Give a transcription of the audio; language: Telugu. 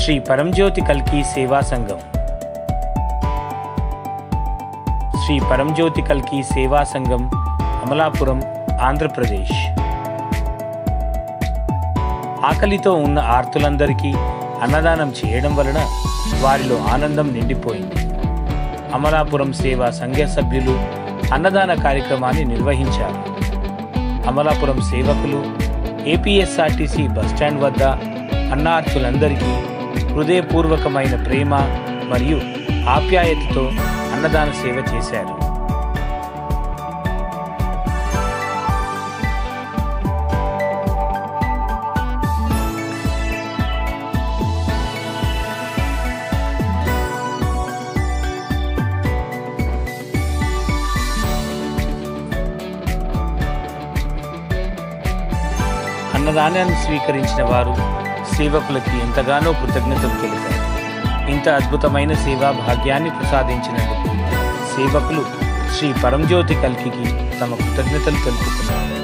శ్రీ పరంజ్యోతి కల్కి సేవా సంఘం శ్రీ పరంజ్యోతి కల్కి సేవా సంఘం అమలాపురం ఆంధ్రప్రదేశ్ ఆకలితో ఉన్న ఆర్తులందరికీ అన్నదానం చేయడం వలన వారిలో ఆనందం నిండిపోయింది అమలాపురం సేవా సంఘ సభ్యులు అన్నదాన కార్యక్రమాన్ని నిర్వహించారు అమలాపురం సేవకులు ఏపీఎస్ఆర్టీసీ బస్టాండ్ వద్ద అన్నార్థులందరికీ హృదయపూర్వకమైన ప్రేమ మరియు ఆప్యాయతతో అన్నదాన సేవ చేశారు అన్నదానాన్ని స్వీకరించిన వారు సేవకులకి ఎంతగానో కృతజ్ఞతలు తెలిపారు ఇంత అద్భుతమైన సేవా భాగ్యాన్ని ప్రసాదించినందుకు సేవకులు శ్రీ పరంజ్యోతి కల్కికి తమ కృతజ్ఞతలు తెలుపుతున్నారు